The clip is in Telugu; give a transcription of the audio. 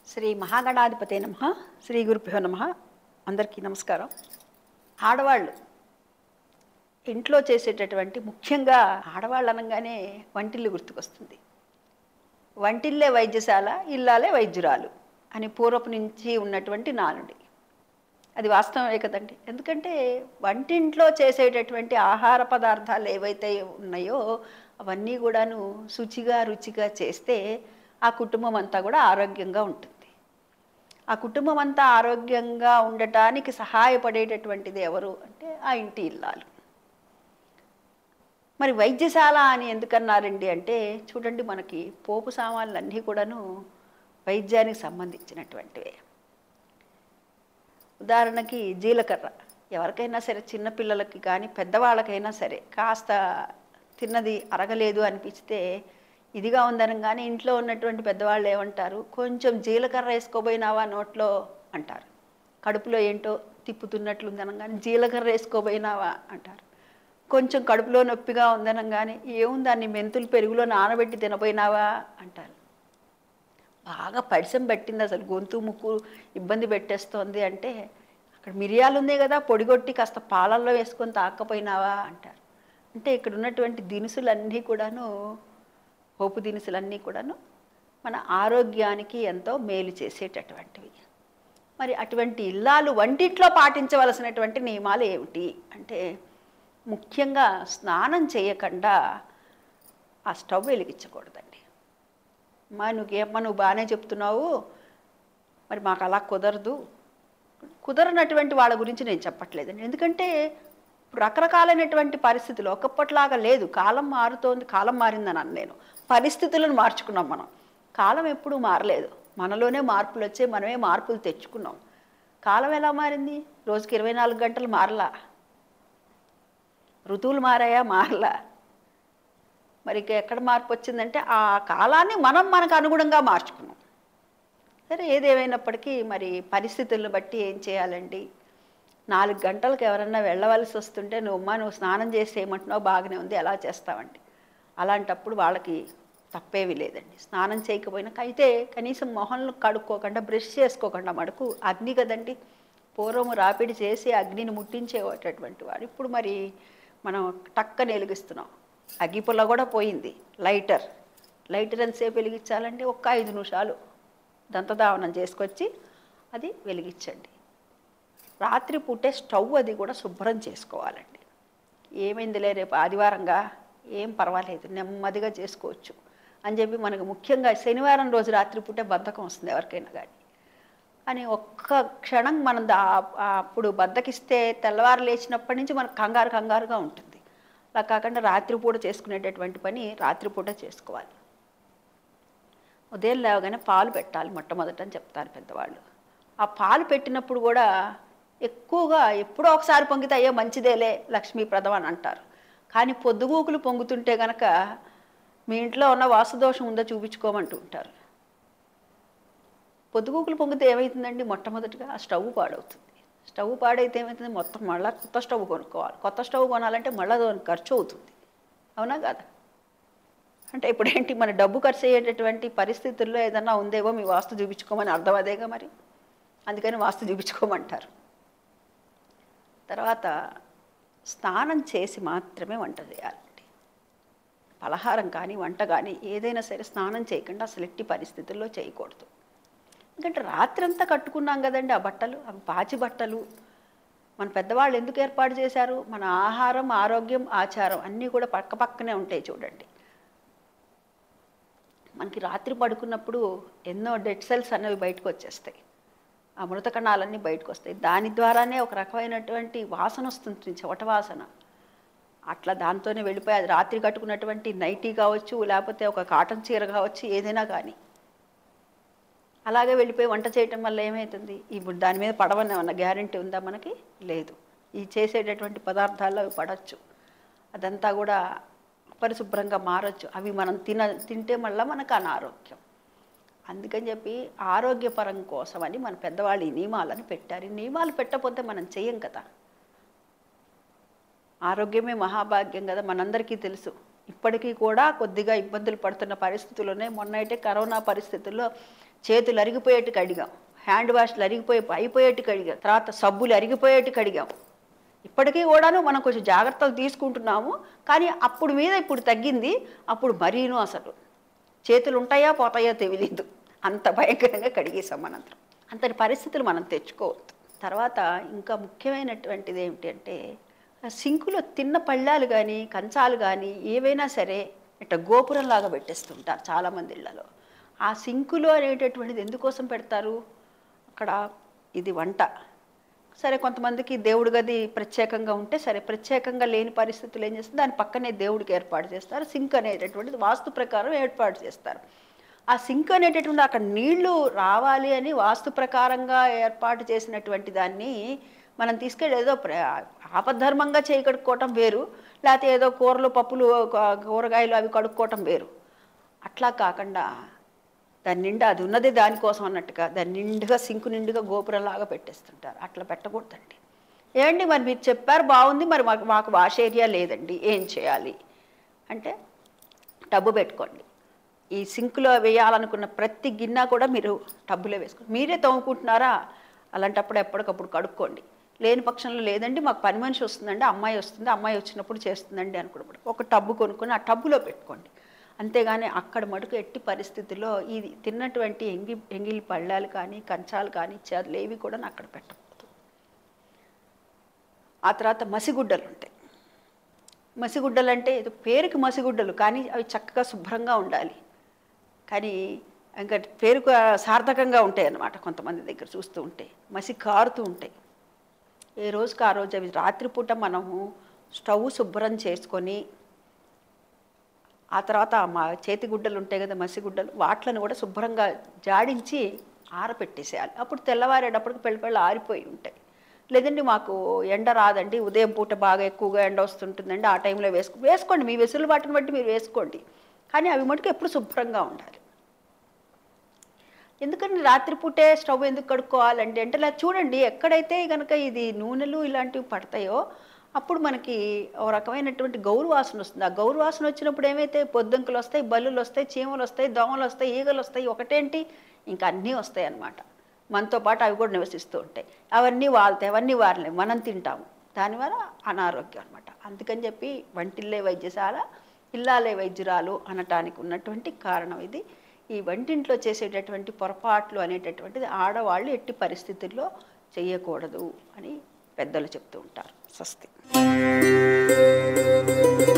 శ్రీ మహాగణాధిపతే నమ శ్రీ గురుభ్యో నమ అందరికీ నమస్కారం ఆడవాళ్ళు ఇంట్లో చేసేటటువంటి ముఖ్యంగా ఆడవాళ్ళు అనగానే వంటిల్లు గుర్తుకొస్తుంది వంటిల్లే వైద్యశాల ఇల్లాలే వైద్యురాలు అని పూర్వపు నుంచి ఉన్నటువంటి నానుడి అది వాస్తవమే కదండి ఎందుకంటే వంటింట్లో చేసేటటువంటి ఆహార పదార్థాలు ఏవైతే ఉన్నాయో అవన్నీ కూడాను శుచిగా రుచిగా చేస్తే ఆ కుటుంబం అంతా కూడా ఆరోగ్యంగా ఉంటుంది ఆ కుటుంబం అంతా ఆరోగ్యంగా ఉండటానికి సహాయపడేటటువంటిది ఎవరు అంటే ఆ ఇంటి ఇల్లాలు మరి వైద్యశాల అని ఎందుకన్నారండి అంటే చూడండి మనకి పోపు సామాన్లు అన్నీ కూడాను వైద్యానికి సంబంధించినటువంటివే ఉదాహరణకి జీలకర్ర ఎవరికైనా సరే చిన్నపిల్లలకి కానీ పెద్దవాళ్ళకైనా సరే కాస్త తిన్నది అరగలేదు అనిపిస్తే ఇదిగా ఉందనగానే ఇంట్లో ఉన్నటువంటి పెద్దవాళ్ళు ఏమంటారు కొంచెం జీలకర్ర వేసుకోబోయినావా నోట్లో అంటారు కడుపులో ఏంటో తిప్పుతున్నట్లు ఉందనగానే జీలకర్ర వేసుకోబోయినావా అంటారు కొంచెం కడుపులో నొప్పిగా ఉందనగానే ఏముందాన్ని మెంతులు పెరుగులో నానబెట్టి తినపోయినావా అంటారు బాగా పడిసం పట్టింది అసలు గొంతు ముక్కు ఇబ్బంది పెట్టేస్తోంది అంటే అక్కడ మిరియాలు ఉంది కదా పొడిగొట్టి కాస్త పాలల్లో వేసుకొని తాకపోయినావా అంటారు అంటే ఇక్కడ ఉన్నటువంటి దినుసులన్నీ కూడాను పోపు దినుసులన్నీ కూడాను మన ఆరోగ్యానికి ఎంతో మేలు చేసేటటువంటివి మరి అటువంటి ఇల్లాలు వంటింట్లో పాటించవలసినటువంటి నియమాలు ఏమిటి అంటే ముఖ్యంగా స్నానం చేయకుండా ఆ స్టవ్ వెలిగించకూడదండి అమ్మా నువ్వేమ్మా నువ్వు బాగానే చెప్తున్నావు మరి మాకు అలా కుదరదు కుదరనటువంటి వాళ్ళ గురించి నేను చెప్పట్లేదండి ఎందుకంటే రకరకాలైనటువంటి పరిస్థితులు ఒకప్పట్లాగా లేదు కాలం మారుతోంది కాలం మారిందని అన్న నేను పరిస్థితులను మార్చుకున్నాం మనం కాలం ఎప్పుడూ మారలేదు మనలోనే మార్పులు వచ్చాయి మనమే మార్పులు తెచ్చుకున్నాం కాలం ఎలా మారింది రోజుకి ఇరవై నాలుగు గంటలు మారలా ఋతువులు మారాయా మారలా మరి ఇక ఎక్కడ మార్పు వచ్చిందంటే ఆ కాలాన్ని మనం మనకు అనుగుణంగా మార్చుకున్నాం సరే ఏదేమైనప్పటికీ మరి పరిస్థితులను బట్టి ఏం చేయాలండి నాలుగు గంటలకు ఎవరన్నా వెళ్ళవలసి వస్తుంటే నువ్వు అమ్మా నువ్వు స్నానం చేసి ఏమంటున్నావు బాగానే ఉంది ఎలా చేస్తావండి అలాంటప్పుడు వాళ్ళకి తప్పేవి లేదండి స్నానం చేయకపోయినా అయితే కనీసం మొహంలో కడుక్కోకుండా బ్రష్ చేసుకోకుండా మడుకు అగ్ని కదండి పూర్వము రాపిడి చేసి అగ్నిని ముట్టించేటటువంటి వాడు ఇప్పుడు మరి మనం టక్కని వెలిగిస్తున్నాం అగ్గిపుల్ల కూడా పోయింది లైటర్ లైటర్ ఎంతసేపు వెలిగించాలంటే ఒక్క ఐదు నిమిషాలు దంతధావనం చేసుకొచ్చి అది వెలిగించండి రాత్రి పూటే స్టవ్ అది కూడా శుభ్రం చేసుకోవాలండి ఏమైందిలే రేపు ఆదివారంగా ఏం పర్వాలేదు నెమ్మదిగా చేసుకోవచ్చు అని చెప్పి మనకు ముఖ్యంగా శనివారం రోజు రాత్రి పూటే బద్ధకం వస్తుంది ఎవరికైనా కానీ అని ఒక్క క్షణం మనం దా అప్పుడు బద్దకిస్తే తెల్లవారు లేచినప్పటి నుంచి మనకు కంగారు కంగారుగా ఉంటుంది అలా కాకుండా రాత్రిపూట చేసుకునేటటువంటి పని రాత్రిపూట చేసుకోవాలి ఉదయం లేవగానే పాలు పెట్టాలి మొట్టమొదట అని చెప్తారు పెద్దవాళ్ళు ఆ పాలు పెట్టినప్పుడు కూడా ఎక్కువగా ఎప్పుడో ఒకసారి పొంగితే అయ్యో మంచిదేలే లక్ష్మీప్రదం అని అంటారు కానీ పొద్దుగూకులు పొంగుతుంటే గనక మీ ఇంట్లో ఉన్న వాసుదోషం ఉందో చూపించుకోమంటూ ఉంటారు పొద్దుగూకులు పొంగితే ఏమవుతుందండి మొట్టమొదటిగా ఆ స్టవ్ పాడవుతుంది స్టవ్ పాడైతే ఏమవుతుంది మొత్తం మళ్ళీ కొత్త స్టవ్ కొనుక్కోవాలి కొత్త స్టవ్ కొనాలంటే మళ్ళీ దాని ఖర్చు అవుతుంది అవునా కాదా అంటే ఇప్పుడు ఏంటి మన డబ్బు ఖర్చు అయ్యేటటువంటి పరిస్థితుల్లో ఏదన్నా ఉందేమో మీ వాస్తు చూపించుకోమని అర్థం అదేగా మరి అందుకని వాస్తు చూపించుకోమంటారు తర్వాత స్నానం చేసి మాత్రమే వంట చేయాలండి పలహారం కానీ వంట కానీ ఏదైనా సరే స్నానం చేయకుండా అసలు ఎట్టి పరిస్థితుల్లో చేయకూడదు ఎందుకంటే రాత్రంతా కట్టుకున్నాం కదండి ఆ బట్టలు అవి పాచి బట్టలు మన పెద్దవాళ్ళు ఎందుకు ఏర్పాటు చేశారు మన ఆహారం ఆరోగ్యం ఆచారం అన్నీ కూడా పక్క పక్కనే ఉంటాయి చూడండి మనకి రాత్రి పడుకున్నప్పుడు ఎన్నో డెడ్ సెల్స్ అనేవి బయటకు వచ్చేస్తాయి ఆ మృత కణాలన్నీ బయటకు వస్తాయి దాని ద్వారానే ఒక రకమైనటువంటి వాసన వస్తుంది చెవట వాసన అట్లా దాంతోనే వెళ్ళిపోయి అది రాత్రి కట్టుకున్నటువంటి నైటీ కావచ్చు లేకపోతే ఒక కాటన్ చీర కావచ్చు ఏదైనా కానీ అలాగే వెళ్ళిపోయి వంట చేయటం వల్ల ఏమవుతుంది ఇప్పుడు దాని మీద పడవని ఏమన్నా గ్యారంటీ ఉందా మనకి లేదు ఈ చేసేటటువంటి పదార్థాల్లో అవి పడవచ్చు అదంతా కూడా పరిశుభ్రంగా మారచ్చు అవి మనం తిన తింటే మళ్ళీ మనకు అనారోగ్యం అందుకని చెప్పి ఆరోగ్యపరం కోసమని మన పెద్దవాళ్ళు ఈ నియమాలను పెట్టారు ఈ నియమాలు పెట్టకపోతే మనం చెయ్యం కదా ఆరోగ్యమే మహాభాగ్యం కదా మనందరికీ తెలుసు ఇప్పటికీ కూడా కొద్దిగా ఇబ్బందులు పడుతున్న పరిస్థితుల్లోనే మొన్న అయితే కరోనా పరిస్థితుల్లో చేతులు అరిగిపోయేట్టు కడిగాం హ్యాండ్ వాష్లు అరిగిపోయి అయిపోయేట్టు కడిగాం తర్వాత సబ్బులు అరిగిపోయేట్టు కడిగాం ఇప్పటికీ కూడాను మనం కొంచెం జాగ్రత్తలు తీసుకుంటున్నాము కానీ అప్పుడు మీద ఇప్పుడు తగ్గింది అప్పుడు మరీను అసలు చేతులు ఉంటాయా పోతాయో తెలియదు అంత భయంకరంగా కడిగేసాం మనందరం అంతటి పరిస్థితులు మనం తెచ్చుకోవద్దు తర్వాత ఇంకా ముఖ్యమైనటువంటిది ఏమిటంటే ఆ సింకులో తిన్న పళ్ళాలు కానీ కంచాలు కానీ ఏవైనా సరే ఇట్లా గోపురంలాగా పెట్టేస్తుంటారు చాలామంది ఇళ్లలో ఆ సింకులో అనేటటువంటిది ఎందుకోసం పెడతారు అక్కడ ఇది వంట సరే కొంతమందికి దేవుడి గది ప్రత్యేకంగా ఉంటే సరే ప్రత్యేకంగా లేని పరిస్థితులు ఏం చేస్తారు దాని పక్కనే దేవుడికి ఏర్పాటు చేస్తారు సింక్ అనేటటువంటిది వాస్తు ప్రకారం ఏర్పాటు చేస్తారు ఆ సింక్ అనేటటువంటి అక్కడ నీళ్లు రావాలి అని వాస్తు ప్రకారంగా ఏర్పాటు చేసినటువంటి దాన్ని మనం తీసుకెళ్ళి ఏదో ప్ర- ఆపద్ధర్మంగా చేయి కడుక్కోవటం వేరు లేకపోతే ఏదో కూరలు పప్పులు కూ- కూరగాయలు అవి కడుక్కోవటం వేరు అట్లా కాకుండా దాని నిండా అది ఉన్నదే దానికోసం అన్నట్టుగా దాని నిండుగా సింకు నిండుగా గోపురంలాగా పెట్టేస్తుంటారు అట్లా పెట్టకూడదండి ఏమండి మరి మీరు చెప్పారు బాగుంది మరి మాకు మాకు వాష్ ఏరియా లేదండి ఏం చేయాలి అంటే టబ్బు పెట్టుకోండి ఈ సింకులో వేయాలనుకున్న ప్రతి గిన్నె కూడా మీరు టబ్బులో వేసుకోండి మీరే తోముకుంటున్నారా అలాంటప్పుడు ఎప్పటికప్పుడు కడుక్కోండి లేని పక్షంలో లేదండి మాకు పని మనిషి వస్తుందండి అమ్మాయి వస్తుంది అమ్మాయి వచ్చినప్పుడు చేస్తుందండి అనుకున్నప్పుడు ఒక టబ్బు కొనుక్కొని ఆ టబ్బులో పెట్టుకోండి అంతేగాని అక్కడ మటుకు ఎట్టి పరిస్థితుల్లో ఇది తిన్నటువంటి ఎంగి ఎంగిలి పళ్ళాలు కానీ కంచాలు కానీ ఇచ్చారు ఏవి కూడా అక్కడ పెట్టకూడదు ఆ తర్వాత మసిగుడ్డలు ఉంటాయి మసిగుడ్డలు అంటే ఏదో పేరుకి మసిగుడ్డలు కానీ అవి చక్కగా శుభ్రంగా ఉండాలి కానీ ఇంకా పేరుకు సార్థకంగా ఉంటాయి అన్నమాట కొంతమంది దగ్గర చూస్తూ ఉంటే మసి కారుతూ ఉంటాయి ఏ రోజుకి ఆ రోజు అవి రాత్రిపూట మనము స్టవ్ శుభ్రం చేసుకొని ఆ తర్వాత మా చేతి గుడ్డలు ఉంటాయి కదా మసి గుడ్డలు వాటిలను కూడా శుభ్రంగా జాడించి ఆరపెట్టేసేయాలి అప్పుడు తెల్లవారేటప్పటికి పెళ్ళి పెళ్ళి ఆరిపోయి ఉంటాయి లేదండి మాకు ఎండ రాదండి ఉదయం పూట బాగా ఎక్కువగా ఎండ వస్తుంటుందండి ఆ టైంలో వేసుకో వేసుకోండి మీ వెసులుబాటుని బట్టి మీరు వేసుకోండి కానీ అవి మటుకు ఎప్పుడు శుభ్రంగా ఉండాలి ఎందుకంటే రాత్రిపూటే స్టవ్ ఎందుకు కడుక్కోవాలంటే అంటే ఇలా చూడండి ఎక్కడైతే కనుక ఇది నూనెలు ఇలాంటివి పడతాయో అప్పుడు మనకి ఓ రకమైనటువంటి గౌరు వాసన వస్తుంది ఆ గౌరు వాసన వచ్చినప్పుడు ఏమైతే పొద్దుంకులు వస్తాయి బల్లులు వస్తాయి చీమలు వస్తాయి దోమలు వస్తాయి ఈగలు వస్తాయి ఒకటేంటి ఇంకా అన్నీ వస్తాయి అన్నమాట మనతో పాటు అవి కూడా నివసిస్తూ ఉంటాయి అవన్నీ వాళ్తాయి అవన్నీ వారలేము మనం తింటాము దానివల్ల అనారోగ్యం అనమాట అందుకని చెప్పి వంటిల్లే వైద్యశాల ఇల్లాలే వైద్యురాలు అనటానికి ఉన్నటువంటి కారణం ఇది ఈ వంటింట్లో చేసేటటువంటి పొరపాట్లు అనేటటువంటిది ఆడవాళ్ళు ఎట్టి పరిస్థితుల్లో చేయకూడదు అని పెద్దలు చెప్తూ ఉంటారు స్వస్తి